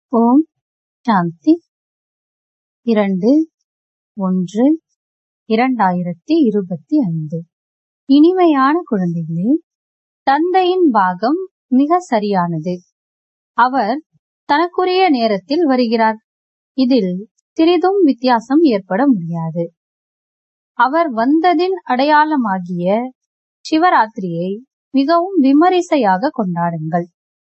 ஓம் சாந்தி இரண்டு ஒன்று இரண்டாயிரத்தி இருபத்தி ஐந்து இனிமையான குழந்தைகளே தந்தையின் பாகம் மிக சரியானது அவர் தனக்குரிய நேரத்தில் வருகிறார் இதில் சிறிதும் வித்தியாசம் ஏற்பட முடியாது அவர் வந்ததின் அடையாளமாகிய சிவராத்திரியை மிகவும் விமரிசையாக கொண்டாடுங்கள்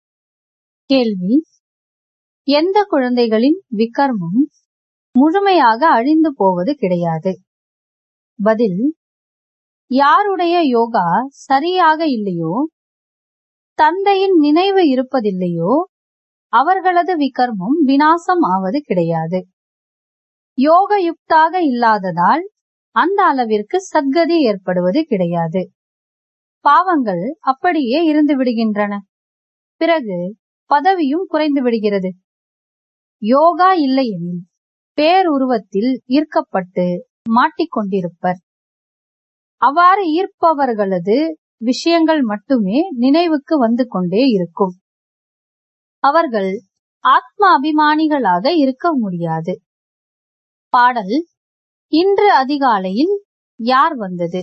கேள்வி எந்த குழந்தைகளின் விக்கர்மம் முழுமையாக அழிந்து போவது கிடையாது பதில் யாருடைய யோகா சரியாக இல்லையோ தந்தையின் நினைவு இருப்பதில்லையோ அவர்களது விக்கர்மம் வினாசம் ஆவது கிடையாது யோக யுக்தாக இல்லாததால் அந்த அளவிற்கு சத்கதி ஏற்படுவது கிடையாது பாவங்கள் அப்படியே இருந்து விடுகின்றன பிறகு பதவியும் குறைந்து விடுகிறது யோகா இல்லையெனில் பேருருவத்தில் ஈர்க்கப்பட்டு மாட்டிக்கொண்டிருப்பர் அவ்வாறு ஈர்ப்பவர்களது விஷயங்கள் மட்டுமே நினைவுக்கு வந்து கொண்டே இருக்கும் அவர்கள் ஆத்ம அபிமானிகளாக இருக்க முடியாது பாடல் இன்று அதிகாலையில் யார் வந்தது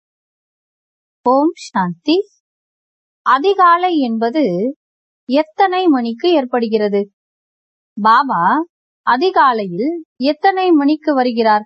ஓம் சாந்தி அதிகாலை என்பது எத்தனை மணிக்கு ஏற்படுகிறது பாபா அதிகாலையில் எத்தனை மணிக்கு வருகிறார்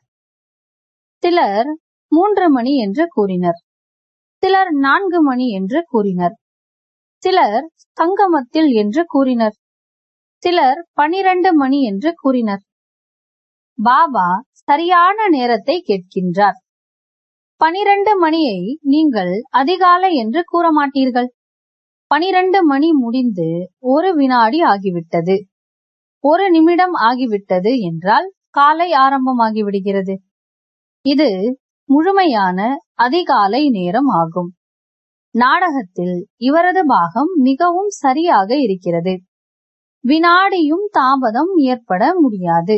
சிலர் மூன்று மணி என்று கூறினர் சிலர் நான்கு மணி என்று கூறினர் சிலர் சங்கமத்தில் என்று கூறினர் சிலர் பனிரெண்டு மணி என்று கூறினர் பாபா சரியான நேரத்தை கேட்கின்றார் பனிரெண்டு மணியை நீங்கள் அதிகாலை என்று கூற மாட்டீர்கள் பனிரெண்டு மணி முடிந்து ஒரு வினாடி ஆகிவிட்டது ஒரு நிமிடம் ஆகிவிட்டது என்றால் காலை ஆரம்பமாகிவிடுகிறது இது முழுமையான அதிகாலை நேரம் ஆகும் நாடகத்தில் இவரது பாகம் மிகவும் சரியாக இருக்கிறது வினாடியும் தாமதம் ஏற்பட முடியாது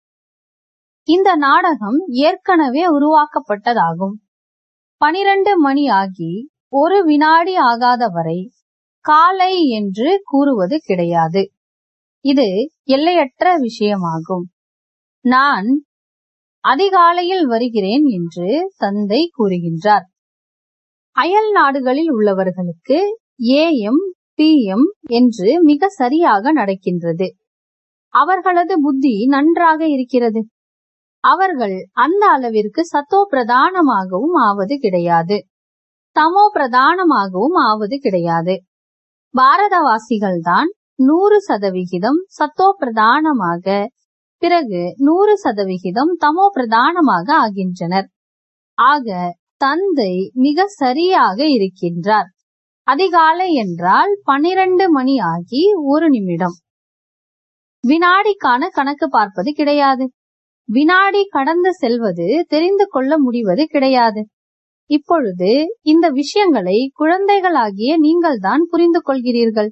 இந்த நாடகம் ஏற்கனவே உருவாக்கப்பட்டதாகும் பனிரெண்டு மணி ஆகி ஒரு வினாடி ஆகாத வரை காலை என்று கூறுவது கிடையாது இது எல்லையற்ற விஷயமாகும் நான் அதிகாலையில் வருகிறேன் என்று தந்தை கூறுகின்றார் அயல் நாடுகளில் உள்ளவர்களுக்கு ஏஎம் பிஎம் என்று மிக சரியாக நடக்கின்றது அவர்களது புத்தி நன்றாக இருக்கிறது அவர்கள் அந்த அளவிற்கு சத்தோ பிரதானமாகவும் ஆவது கிடையாது தமோ பிரதானமாகவும் ஆவது கிடையாது பாரதவாசிகள் தான் நூறு சதவிகிதம் சத்தோ பிரதானமாக பிறகு நூறு சதவிகிதம் தமோ பிரதானமாக ஆகின்றனர் ஆக தந்தை மிக சரியாக இருக்கின்றார் அதிகாலை என்றால் பனிரெண்டு மணி ஆகி ஒரு நிமிடம் வினாடிக்கான கணக்கு பார்ப்பது கிடையாது வினாடி கடந்து செல்வது தெரிந்து கொள்ள முடிவது கிடையாது இப்பொழுது இந்த விஷயங்களை குழந்தைகளாகிய நீங்கள்தான் புரிந்து கொள்கிறீர்கள்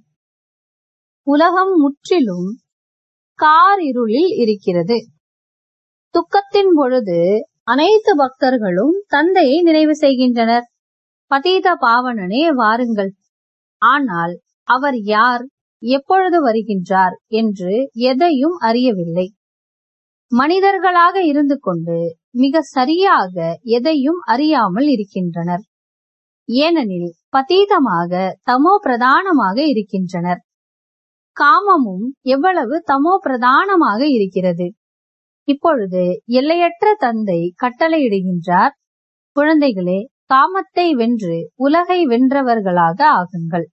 உலகம் முற்றிலும் கார் இருளில் இருக்கிறது துக்கத்தின் பொழுது அனைத்து பக்தர்களும் தந்தையை நினைவு செய்கின்றனர் பதீத பாவனனே வாருங்கள் ஆனால் அவர் யார் எப்பொழுது வருகின்றார் என்று எதையும் அறியவில்லை மனிதர்களாக இருந்து கொண்டு மிக சரியாக எதையும் அறியாமல் இருக்கின்றனர் ஏனெனில் பதீதமாக தமோ பிரதானமாக இருக்கின்றனர் காமமும் எவ்வளவு தமோ பிரதானமாக இருக்கிறது இப்பொழுது எல்லையற்ற தந்தை கட்டளையிடுகின்றார் குழந்தைகளே காமத்தை வென்று உலகை வென்றவர்களாக ஆகுங்கள்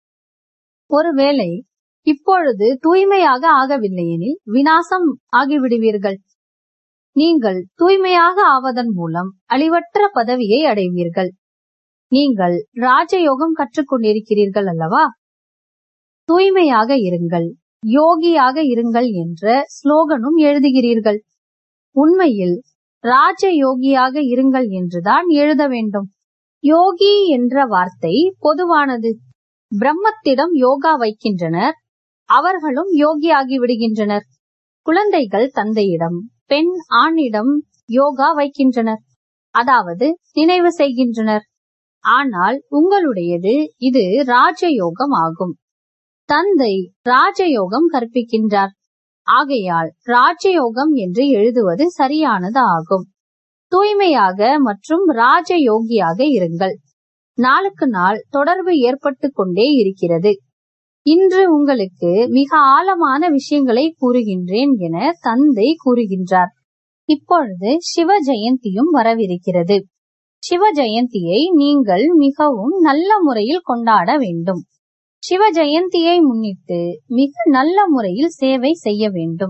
ஒருவேளை இப்பொழுது தூய்மையாக ஆகவில்லையெனில் வினாசம் ஆகிவிடுவீர்கள் நீங்கள் தூய்மையாக ஆவதன் மூலம் அழிவற்ற பதவியை அடைவீர்கள் நீங்கள் ராஜயோகம் கற்றுக்கொண்டிருக்கிறீர்கள் அல்லவா தூய்மையாக இருங்கள் யோகியாக இருங்கள் என்ற ஸ்லோகனும் எழுதுகிறீர்கள் உண்மையில் ராஜ யோகியாக இருங்கள் என்றுதான் எழுத வேண்டும் யோகி என்ற வார்த்தை பொதுவானது பிரம்மத்திடம் யோகா வைக்கின்றனர் அவர்களும் யோகியாகி விடுகின்றனர் குழந்தைகள் தந்தையிடம் பெண் ஆணிடம் யோகா வைக்கின்றனர் அதாவது நினைவு செய்கின்றனர் ஆனால் உங்களுடையது இது ராஜயோகம் ஆகும் தந்தை ராஜயோகம் கற்பிக்கின்றார் ஆகையால் ராஜயோகம் என்று எழுதுவது சரியானது ஆகும் தூய்மையாக மற்றும் ராஜயோகியாக இருங்கள் நாளுக்கு நாள் தொடர்பு ஏற்பட்டு கொண்டே இருக்கிறது இன்று உங்களுக்கு மிக ஆழமான விஷயங்களை கூறுகின்றேன் என தந்தை கூறுகின்றார் இப்பொழுது சிவ ஜெயந்தியும் வரவிருக்கிறது சிவ ஜெயந்தியை நீங்கள் மிகவும் நல்ல முறையில் கொண்டாட வேண்டும் சிவ ஜெயந்தியை முன்னிட்டு மிக நல்ல முறையில் சேவை செய்ய வேண்டும்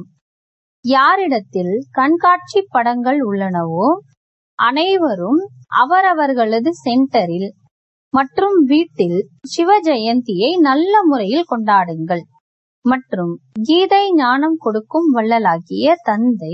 யாரிடத்தில் கண்காட்சி படங்கள் உள்ளனவோ அனைவரும் அவரவர்களது சென்டரில் மற்றும் வீட்டில் சிவ ஜெயந்தியை நல்ல முறையில் கொண்டாடுங்கள் மற்றும் கீதை ஞானம் கொடுக்கும் வள்ளலாகிய தந்தை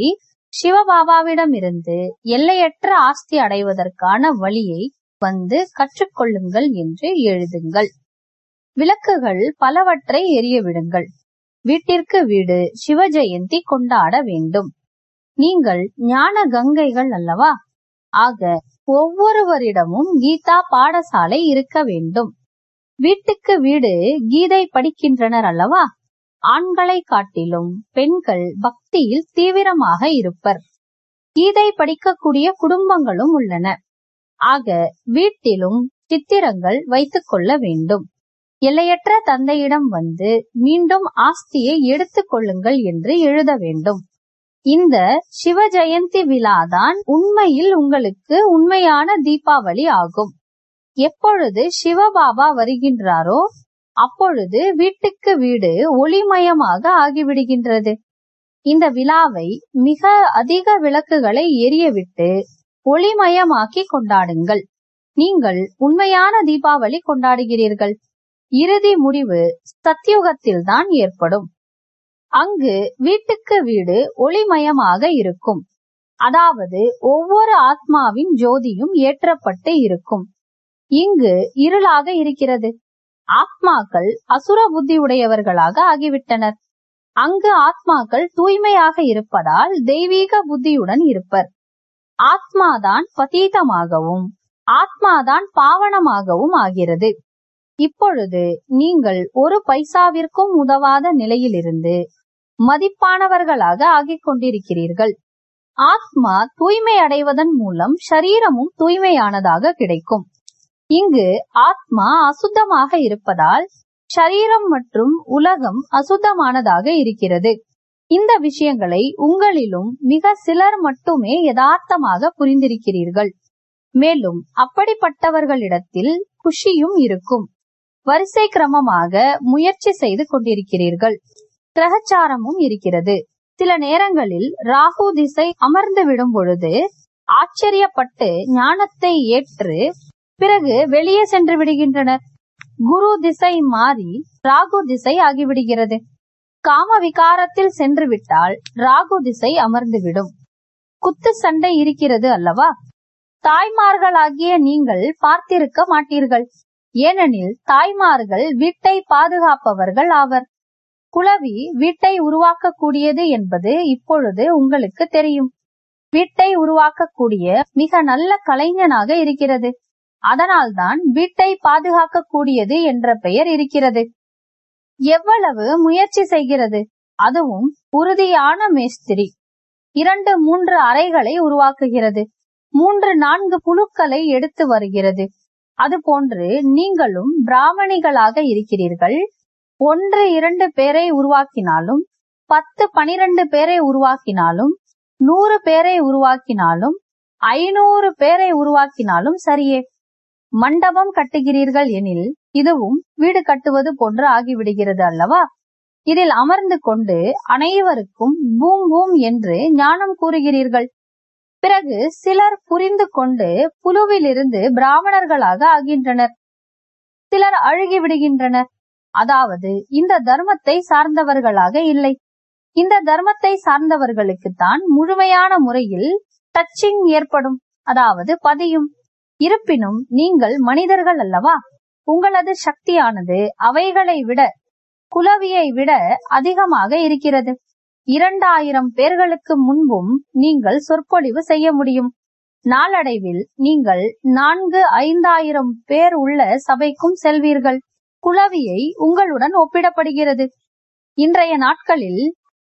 சிவபாபாவிடமிருந்து எல்லையற்ற ஆஸ்தி அடைவதற்கான வழியை வந்து கற்றுக்கொள்ளுங்கள் என்று எழுதுங்கள் விளக்குகள் பலவற்றை எரிய விடுங்கள் வீட்டிற்கு வீடு சிவ ஜெயந்தி கொண்டாட வேண்டும் நீங்கள் ஞான கங்கைகள் அல்லவா ஆக ஒவ்வொருவரிடமும் கீதா பாடசாலை இருக்க வேண்டும் வீட்டுக்கு வீடு கீதை படிக்கின்றனர் அல்லவா ஆண்களை காட்டிலும் பெண்கள் பக்தியில் தீவிரமாக இருப்பர் கீதை படிக்கக்கூடிய குடும்பங்களும் உள்ளன ஆக வீட்டிலும் சித்திரங்கள் வைத்துக் கொள்ள வேண்டும் எல்லையற்ற தந்தையிடம் வந்து மீண்டும் ஆஸ்தியை எடுத்துக் கொள்ளுங்கள் என்று எழுத வேண்டும் இந்த சிவ ஜெயந்தி விழாதான் உண்மையில் உங்களுக்கு உண்மையான தீபாவளி ஆகும் எப்பொழுது சிவபாபா வருகின்றாரோ அப்பொழுது வீட்டுக்கு வீடு ஒளிமயமாக ஆகிவிடுகின்றது இந்த விழாவை மிக அதிக விளக்குகளை எரியவிட்டு ஒளிமயமாக்கி கொண்டாடுங்கள் நீங்கள் உண்மையான தீபாவளி கொண்டாடுகிறீர்கள் இறுதி முடிவு சத்தியுகத்தில்தான் ஏற்படும் அங்கு வீட்டுக்கு வீடு ஒளிமயமாக இருக்கும் அதாவது ஒவ்வொரு ஆத்மாவின் ஜோதியும் ஏற்றப்பட்டு இருக்கும் இங்கு இருளாக இருக்கிறது ஆத்மாக்கள் அசுர புத்தி உடையவர்களாக ஆகிவிட்டனர் அங்கு ஆத்மாக்கள் தூய்மையாக இருப்பதால் தெய்வீக புத்தியுடன் இருப்பர் ஆத்மாதான் பதீதமாகவும் ஆத்மாதான் பாவனமாகவும் ஆகிறது இப்பொழுது நீங்கள் ஒரு பைசாவிற்கும் உதவாத நிலையிலிருந்து மதிப்பானவர்களாக ஆகிக் கொண்டிருக்கிறீர்கள் ஆத்மா தூய்மை அடைவதன் மூலம் சரீரமும் தூய்மையானதாக கிடைக்கும் இங்கு ஆத்மா அசுத்தமாக இருப்பதால் சரீரம் மற்றும் உலகம் அசுத்தமானதாக இருக்கிறது இந்த விஷயங்களை உங்களிலும் மிக சிலர் மட்டுமே யதார்த்தமாக புரிந்திருக்கிறீர்கள் மேலும் அப்படிப்பட்டவர்களிடத்தில் குஷியும் இருக்கும் வரிசை கிரமமாக முயற்சி செய்து கொண்டிருக்கிறீர்கள் கிரகச்சாரமும் இருக்கிறது சில நேரங்களில் ராகு திசை அமர்ந்து விடும் பொழுது ஆச்சரியப்பட்டு ஞானத்தை ஏற்று பிறகு வெளியே சென்று விடுகின்றனர் குரு திசை மாறி ராகு திசை ஆகிவிடுகிறது காம விகாரத்தில் சென்று விட்டால் ராகு திசை அமர்ந்துவிடும் குத்து சண்டை இருக்கிறது அல்லவா தாய்மார்களாகிய நீங்கள் பார்த்திருக்க மாட்டீர்கள் ஏனெனில் தாய்மார்கள் வீட்டை பாதுகாப்பவர்கள் ஆவர் குளவி வீட்டை உருவாக்கக்கூடியது என்பது இப்பொழுது உங்களுக்கு தெரியும் வீட்டை உருவாக்கக்கூடிய மிக நல்ல கலைஞனாக இருக்கிறது அதனால்தான் வீட்டை பாதுகாக்கக்கூடியது என்ற பெயர் இருக்கிறது எவ்வளவு முயற்சி செய்கிறது அதுவும் உறுதியான மேஸ்திரி இரண்டு மூன்று அறைகளை உருவாக்குகிறது மூன்று நான்கு புழுக்களை எடுத்து வருகிறது அதுபோன்று நீங்களும் பிராமணிகளாக இருக்கிறீர்கள் ஒன்று இரண்டு பேரை உருவாக்கினாலும் பத்து பனிரெண்டு பேரை உருவாக்கினாலும் நூறு பேரை உருவாக்கினாலும் ஐநூறு பேரை உருவாக்கினாலும் சரியே மண்டபம் கட்டுகிறீர்கள் எனில் இதுவும் வீடு கட்டுவது போன்று ஆகிவிடுகிறது அல்லவா இதில் அமர்ந்து கொண்டு அனைவருக்கும் பூம் பூம் என்று ஞானம் கூறுகிறீர்கள் பிறகு சிலர் புரிந்து கொண்டு புழுவிலிருந்து பிராமணர்களாக ஆகின்றனர் சிலர் அழுகி விடுகின்றனர் அதாவது இந்த தர்மத்தை சார்ந்தவர்களாக இல்லை இந்த தர்மத்தை சார்ந்தவர்களுக்குத்தான் முழுமையான முறையில் டச்சிங் ஏற்படும் அதாவது பதியும் இருப்பினும் நீங்கள் மனிதர்கள் அல்லவா உங்களது சக்தியானது அவைகளை விட குலவியை விட அதிகமாக இருக்கிறது இரண்டாயிரம் பேர்களுக்கு முன்பும் நீங்கள் சொற்பொழிவு செய்ய முடியும் நாளடைவில் நீங்கள் நான்கு ஐந்தாயிரம் பேர் உள்ள சபைக்கும் செல்வீர்கள் குளவியை உங்களுடன் ஒப்பிடப்படுகிறது இன்றைய நாட்களில்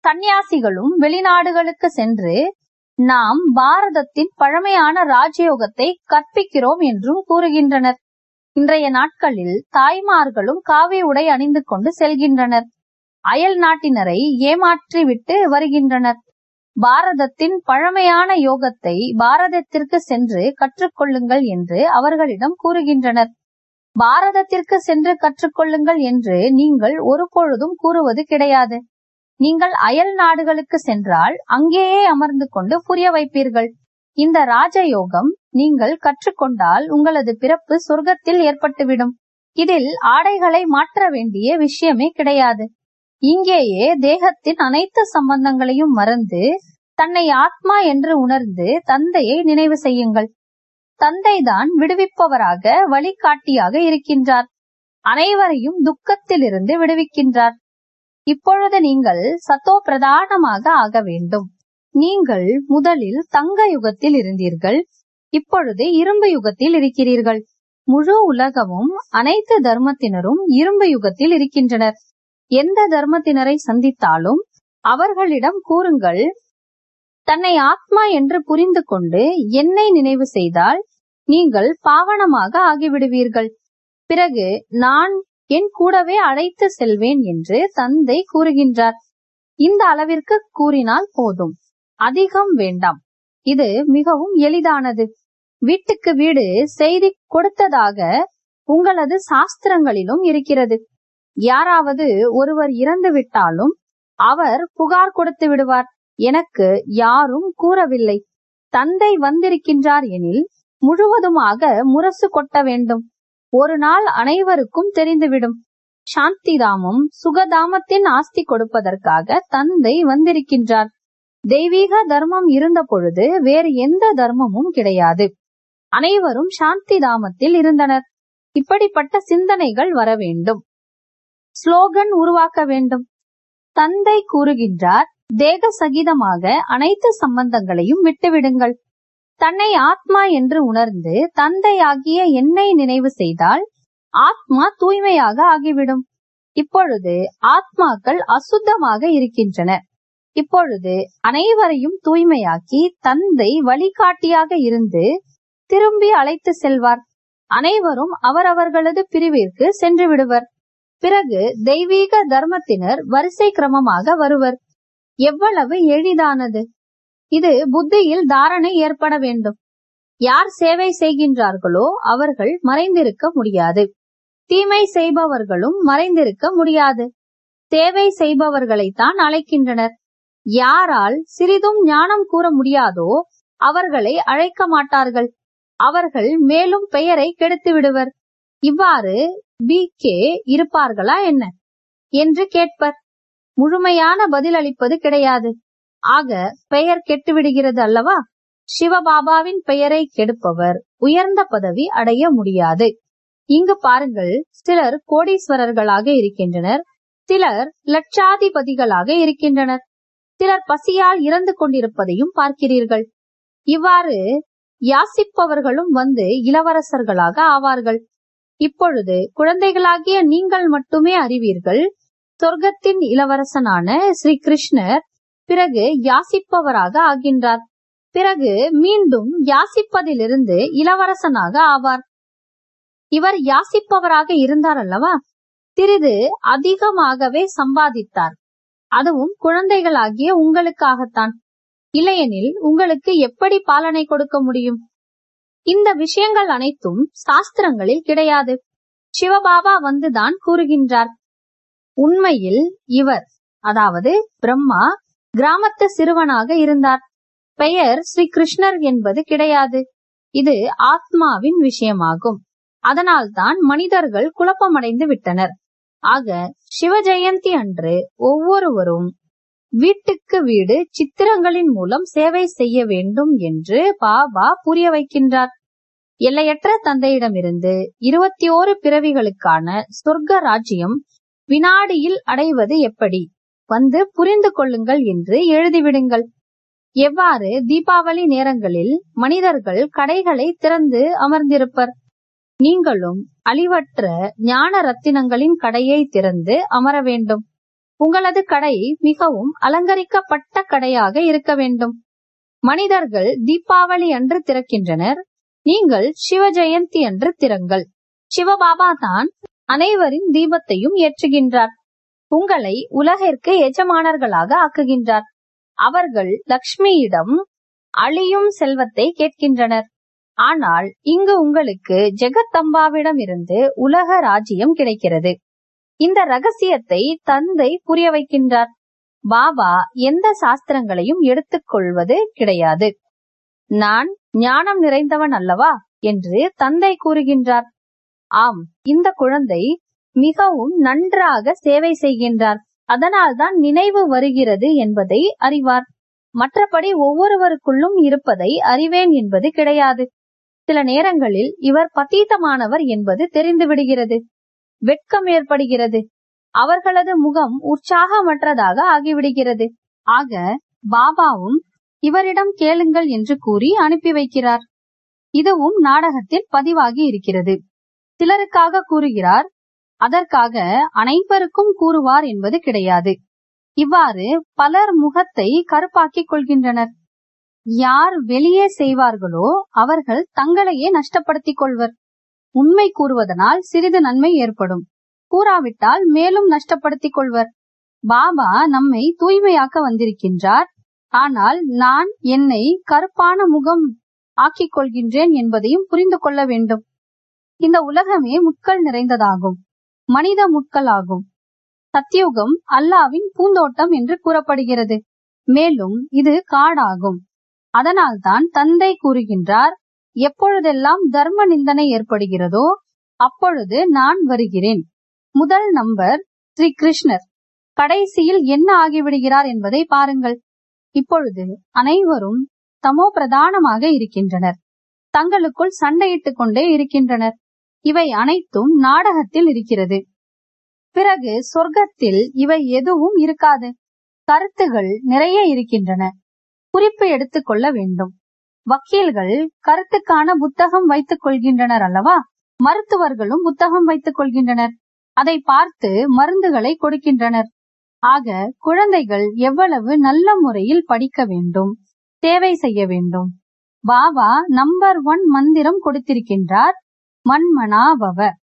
சந்நியாசிகளும் வெளிநாடுகளுக்கு சென்று நாம் பாரதத்தின் பழமையான ராஜயோகத்தை கற்பிக்கிறோம் என்றும் கூறுகின்றனர் இன்றைய நாட்களில் தாய்மார்களும் காவி உடை அணிந்து கொண்டு செல்கின்றனர் அயல் நாட்டினரை ஏமாற்றி விட்டு வருகின்றனர் பாரதத்தின் பழமையான யோகத்தை பாரதத்திற்கு சென்று கற்றுக்கொள்ளுங்கள் என்று அவர்களிடம் கூறுகின்றனர் பாரதத்திற்கு சென்று கற்றுக்கொள்ளுங்கள் என்று நீங்கள் ஒருபொழுதும் கூறுவது கிடையாது நீங்கள் அயல் நாடுகளுக்கு சென்றால் அங்கேயே அமர்ந்து கொண்டு புரிய வைப்பீர்கள் இந்த ராஜயோகம் நீங்கள் கற்றுக்கொண்டால் உங்களது பிறப்பு சொர்க்கத்தில் ஏற்பட்டுவிடும் இதில் ஆடைகளை மாற்ற வேண்டிய விஷயமே கிடையாது இங்கேயே தேகத்தின் அனைத்து சம்பந்தங்களையும் மறந்து தன்னை ஆத்மா என்று உணர்ந்து தந்தையை நினைவு செய்யுங்கள் தந்தைதான் விடுவிப்பவராக வழிகாட்டியாக இருக்கின்றார் அனைவரையும் துக்கத்திலிருந்து விடுவிக்கின்றார் இப்பொழுது நீங்கள் சத்தோ பிரதானமாக ஆக வேண்டும் நீங்கள் முதலில் தங்க யுகத்தில் இருந்தீர்கள் இப்பொழுது இரும்பு யுகத்தில் இருக்கிறீர்கள் முழு உலகமும் அனைத்து தர்மத்தினரும் இரும்பு யுகத்தில் இருக்கின்றனர் எந்த தர்மத்தினரை சந்தித்தாலும் அவர்களிடம் கூறுங்கள் தன்னை ஆத்மா என்று புரிந்து கொண்டு என்னை நினைவு செய்தால் நீங்கள் பாவனமாக ஆகிவிடுவீர்கள் பிறகு நான் என் கூடவே அழைத்து செல்வேன் என்று தந்தை கூறுகின்றார் இந்த அளவிற்கு கூறினால் போதும் அதிகம் வேண்டாம் இது மிகவும் எளிதானது வீட்டுக்கு வீடு செய்தி கொடுத்ததாக உங்களது சாஸ்திரங்களிலும் இருக்கிறது யாராவது ஒருவர் இறந்து விட்டாலும் அவர் புகார் கொடுத்து விடுவார் எனக்கு யாரும் கூறவில்லை தந்தை வந்திருக்கின்றார் எனில் முழுவதுமாக முரசு கொட்ட வேண்டும் ஒரு நாள் அனைவருக்கும் தெரிந்துவிடும் சாந்திதாமம் சுகதாமத்தின் ஆஸ்தி கொடுப்பதற்காக தந்தை வந்திருக்கின்றார் தெய்வீக தர்மம் இருந்த பொழுது வேறு எந்த தர்மமும் கிடையாது அனைவரும் சாந்தி தாமத்தில் இருந்தனர் இப்படிப்பட்ட சிந்தனைகள் வர வேண்டும் ஸ்லோகன் உருவாக்க வேண்டும் தந்தை கூறுகின்றார் தேக சகிதமாக அனைத்து சம்பந்தங்களையும் விட்டுவிடுங்கள் தன்னை ஆத்மா என்று உணர்ந்து தந்தையாகிய என்னை நினைவு செய்தால் ஆத்மா தூய்மையாக ஆகிவிடும் இப்பொழுது ஆத்மாக்கள் அசுத்தமாக இருக்கின்றன இப்பொழுது அனைவரையும் தூய்மையாக்கி தந்தை வழிகாட்டியாக இருந்து திரும்பி அழைத்து செல்வார் அனைவரும் அவரவர்களது பிரிவிற்கு சென்று விடுவர் பிறகு தெய்வீக தர்மத்தினர் வரிசை கிரமமாக வருவர் எவ்வளவு எளிதானது இது புத்தியில் தாரணை ஏற்பட வேண்டும் யார் சேவை செய்கின்றார்களோ அவர்கள் மறைந்திருக்க முடியாது தீமை செய்பவர்களும் மறைந்திருக்க முடியாது சேவை செய்பவர்களைத்தான் அழைக்கின்றனர் யாரால் சிறிதும் ஞானம் கூற முடியாதோ அவர்களை அழைக்க மாட்டார்கள் அவர்கள் மேலும் பெயரை கெடுத்து விடுவர் இவ்வாறு பி கே இருப்பார்களா என்ன என்று கேட்பர் முழுமையான பதில் அளிப்பது கிடையாது ஆக பெயர் கெட்டுவிடுகிறது அல்லவா சிவபாபாவின் பெயரை கெடுப்பவர் உயர்ந்த பதவி அடைய முடியாது இங்கு பாருங்கள் சிலர் கோடீஸ்வரர்களாக இருக்கின்றனர் சிலர் லட்சாதிபதிகளாக இருக்கின்றனர் சிலர் பசியால் இறந்து கொண்டிருப்பதையும் பார்க்கிறீர்கள் இவ்வாறு யாசிப்பவர்களும் வந்து இளவரசர்களாக ஆவார்கள் இப்பொழுது குழந்தைகளாகிய நீங்கள் மட்டுமே அறிவீர்கள் சொர்க்கத்தின் இளவரசனான ஸ்ரீ கிருஷ்ணர் பிறகு யாசிப்பவராக ஆகின்றார் பிறகு மீண்டும் யாசிப்பதிலிருந்து இளவரசனாக ஆவார் இவர் யாசிப்பவராக இருந்தார் அல்லவா சிறிது அதிகமாகவே சம்பாதித்தார் அதுவும் குழந்தைகளாகிய உங்களுக்காகத்தான் இல்லையெனில் உங்களுக்கு எப்படி பாலனை கொடுக்க முடியும் இந்த விஷயங்கள் அனைத்தும் சாஸ்திரங்களில் கிடையாது சிவபாபா வந்துதான் கூறுகின்றார் உண்மையில் இவர் அதாவது பிரம்மா கிராமத்து சிறுவனாக இருந்தார் பெயர் ஸ்ரீ கிருஷ்ணர் என்பது கிடையாது இது ஆத்மாவின் விஷயமாகும் அதனால்தான் மனிதர்கள் குழப்பமடைந்து விட்டனர் ஆக சிவ ஜெயந்தி அன்று ஒவ்வொருவரும் வீட்டுக்கு வீடு சித்திரங்களின் மூலம் சேவை செய்ய வேண்டும் என்று பாபா புரிய வைக்கின்றார் எல்லையற்ற தந்தையிடமிருந்து இருபத்தி ஓரு பிறவிகளுக்கான சொர்க்க ராஜ்யம் வினாடியில் அடைவது எப்படி வந்து புரிந்து கொள்ளுங்கள் என்று எழுதிவிடுங்கள் எவ்வாறு தீபாவளி நேரங்களில் மனிதர்கள் கடைகளை திறந்து அமர்ந்திருப்பர் நீங்களும் அழிவற்ற ஞான ரத்தினங்களின் கடையை திறந்து அமர வேண்டும் உங்களது கடை மிகவும் அலங்கரிக்கப்பட்ட கடையாக இருக்க வேண்டும் மனிதர்கள் தீபாவளி அன்று திறக்கின்றனர் நீங்கள் சிவ ஜெயந்தி அன்று திறங்கள் சிவபாபா தான் அனைவரின் தீபத்தையும் ஏற்றுகின்றார் உங்களை உலகிற்கு எஜமானர்களாக ஆக்குகின்றார் அவர்கள் லக்ஷ்மியிடம் அழியும் செல்வத்தை கேட்கின்றனர் ஆனால் இங்கு உங்களுக்கு ஜெகத்தம்பாவிடம் இருந்து உலக ராஜ்யம் கிடைக்கிறது இந்த ரகசியத்தை தந்தை புரிய வைக்கின்றார் பாபா எந்த சாஸ்திரங்களையும் எடுத்துக்கொள்வது கிடையாது நான் ஞானம் நிறைந்தவன் அல்லவா என்று தந்தை கூறுகின்றார் ஆம் இந்த குழந்தை மிகவும் நன்றாக சேவை செய்கின்றார் அதனால்தான் நினைவு வருகிறது என்பதை அறிவார் மற்றபடி ஒவ்வொருவருக்குள்ளும் இருப்பதை அறிவேன் என்பது கிடையாது சில நேரங்களில் இவர் பதீதமானவர் என்பது தெரிந்து விடுகிறது வெட்கம் ஏற்படுகிறது அவர்களது முகம் உற்சாகமற்றதாக ஆகிவிடுகிறது ஆக பாபாவும் இவரிடம் கேளுங்கள் என்று கூறி அனுப்பி வைக்கிறார் இதுவும் நாடகத்தில் பதிவாகி இருக்கிறது சிலருக்காக கூறுகிறார் அதற்காக அனைவருக்கும் கூறுவார் என்பது கிடையாது இவ்வாறு பலர் முகத்தை கருப்பாக்கிக் கொள்கின்றனர் யார் வெளியே செய்வார்களோ அவர்கள் தங்களையே நஷ்டப்படுத்திக் கொள்வர் உண்மை கூறுவதனால் சிறிது நன்மை ஏற்படும் கூறாவிட்டால் மேலும் நஷ்டப்படுத்திக் கொள்வர் பாபா நம்மை தூய்மையாக்க வந்திருக்கின்றார் ஆனால் நான் என்னை கருப்பான முகம் ஆக்கிக் கொள்கின்றேன் என்பதையும் புரிந்து கொள்ள வேண்டும் இந்த உலகமே முட்கள் நிறைந்ததாகும் மனித முட்கள் ஆகும் சத்தியுகம் அல்லாவின் பூந்தோட்டம் என்று கூறப்படுகிறது மேலும் இது காடாகும் அதனால்தான் தந்தை கூறுகின்றார் எப்பொழுதெல்லாம் தர்ம நிந்தனை ஏற்படுகிறதோ அப்பொழுது நான் வருகிறேன் முதல் நம்பர் ஸ்ரீ கிருஷ்ணர் கடைசியில் என்ன ஆகிவிடுகிறார் என்பதை பாருங்கள் இப்பொழுது அனைவரும் தமோ பிரதானமாக இருக்கின்றனர் தங்களுக்குள் சண்டையிட்டுக் கொண்டே இருக்கின்றனர் இவை அனைத்தும் நாடகத்தில் இருக்கிறது பிறகு சொர்க்கத்தில் இவை எதுவும் இருக்காது கருத்துகள் நிறைய இருக்கின்றன குறிப்பு எடுத்துக் கொள்ள வேண்டும் வக்கீல்கள் கருத்துக்கான புத்தகம் வைத்துக் கொள்கின்றனர் அல்லவா மருத்துவர்களும் புத்தகம் வைத்துக் கொள்கின்றனர் அதை பார்த்து மருந்துகளை கொடுக்கின்றனர் ஆக குழந்தைகள் எவ்வளவு நல்ல முறையில் படிக்க வேண்டும் சேவை செய்ய வேண்டும் பாபா நம்பர் ஒன் மந்திரம் கொடுத்திருக்கின்றார் மண்மனாபவ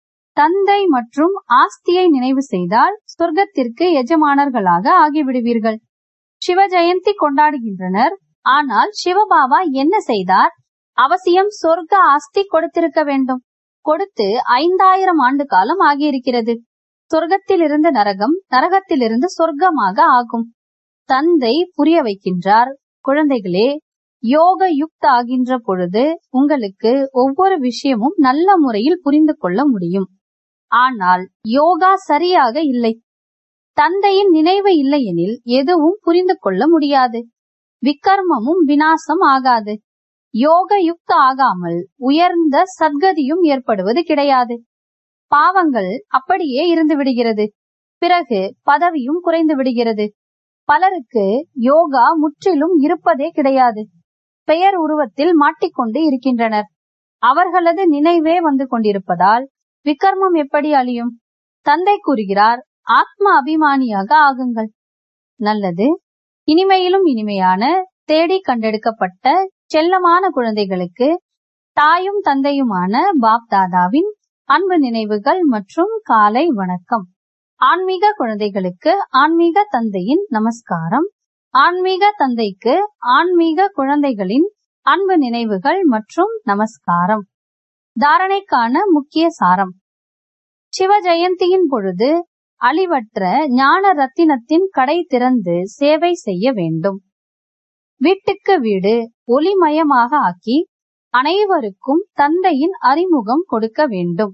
தந்தை மற்றும் ஆஸ்தியை நினைவு செய்தால் சொர்க்கத்திற்கு எஜமானர்களாக ஆகிவிடுவீர்கள் சிவ ஜெயந்தி கொண்டாடுகின்றனர் ஆனால் சிவபாபா என்ன செய்தார் அவசியம் சொர்க்க ஆஸ்தி கொடுத்திருக்க வேண்டும் கொடுத்து ஐந்தாயிரம் ஆண்டு காலம் ஆகியிருக்கிறது சொர்க்கத்திலிருந்து நரகம் நரகத்திலிருந்து சொர்க்கமாக ஆகும் தந்தை புரிய வைக்கின்றார் குழந்தைகளே யோக யுக்த ஆகின்ற பொழுது உங்களுக்கு ஒவ்வொரு விஷயமும் நல்ல முறையில் புரிந்து கொள்ள முடியும் ஆனால் யோகா சரியாக இல்லை தந்தையின் நினைவு இல்லையெனில் எதுவும் புரிந்து கொள்ள முடியாது விக்கர்மமும் வினாசம் ஆகாது யோக யுக்த ஆகாமல் உயர்ந்த சத்கதியும் ஏற்படுவது கிடையாது பாவங்கள் அப்படியே இருந்து விடுகிறது பிறகு பதவியும் குறைந்து விடுகிறது பலருக்கு யோகா முற்றிலும் இருப்பதே கிடையாது பெயர் உருவத்தில் மாட்டிக்கொண்டு இருக்கின்றனர் அவர்களது நினைவே வந்து கொண்டிருப்பதால் விக்கர்மம் எப்படி அழியும் தந்தை கூறுகிறார் ஆத்ம அபிமானியாக ஆகுங்கள் நல்லது இனிமையிலும் இனிமையான தேடி கண்டெடுக்கப்பட்ட செல்லமான குழந்தைகளுக்கு தாயும் தந்தையுமான பாப் தாதாவின் அன்பு நினைவுகள் மற்றும் காலை வணக்கம் ஆன்மீக குழந்தைகளுக்கு ஆன்மீக தந்தையின் நமஸ்காரம் ஆன்மீக தந்தைக்கு ஆன்மீக குழந்தைகளின் அன்பு நினைவுகள் மற்றும் நமஸ்காரம் தாரணைக்கான முக்கிய சாரம் சிவ ஜெயந்தியின் பொழுது அழிவற்ற ஞான ரத்தினத்தின் கடை திறந்து சேவை செய்ய வேண்டும் வீட்டுக்கு வீடு ஒளிமயமாக ஆக்கி அனைவருக்கும் தந்தையின் அறிமுகம் கொடுக்க வேண்டும்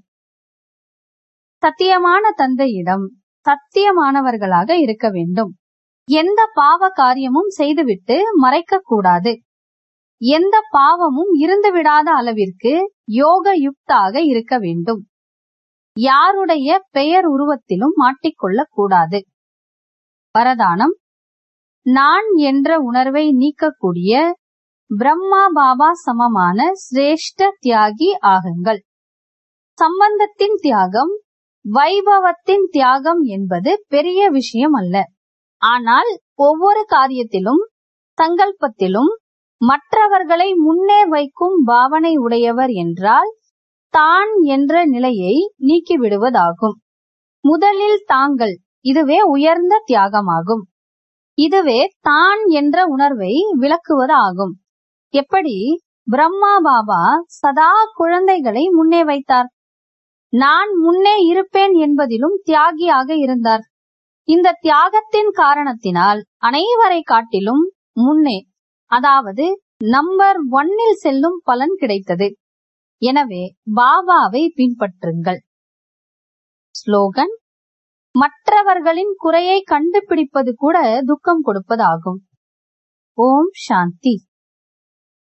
சத்தியமான தந்தையிடம் சத்தியமானவர்களாக இருக்க வேண்டும் எந்த பாவ காரியமும் செய்துவிட்டு மறைக்க கூடாது எந்த பாவமும் இருந்து விடாத அளவிற்கு யோக யுக்தாக இருக்க வேண்டும் யாருடைய பெயர் உருவத்திலும் மாட்டிக்கொள்ளக் கூடாது வரதானம் நான் என்ற உணர்வை நீக்கக்கூடிய பிரம்மா பாபா சமமான சிரேஷ்ட தியாகி ஆகுங்கள் சம்பந்தத்தின் தியாகம் வைபவத்தின் தியாகம் என்பது பெரிய விஷயம் அல்ல ஆனால் ஒவ்வொரு காரியத்திலும் சங்கல்பத்திலும் மற்றவர்களை முன்னே வைக்கும் பாவனை உடையவர் என்றால் தான் என்ற நிலையை நீக்கிவிடுவதாகும் முதலில் தாங்கள் இதுவே உயர்ந்த தியாகமாகும் இதுவே தான் என்ற உணர்வை விளக்குவது ஆகும் எப்படி பிரம்மா பாபா சதா குழந்தைகளை முன்னே வைத்தார் நான் முன்னே இருப்பேன் என்பதிலும் தியாகியாக இருந்தார் இந்த தியாகத்தின் காரணத்தினால் அனைவரை காட்டிலும் முன்னே அதாவது நம்பர் ஒன்னில் செல்லும் பலன் கிடைத்தது எனவே பாபாவை பின்பற்றுங்கள் ஸ்லோகன் மற்றவர்களின் குறையை கண்டுபிடிப்பது கூட துக்கம் கொடுப்பதாகும் ஓம் சாந்தி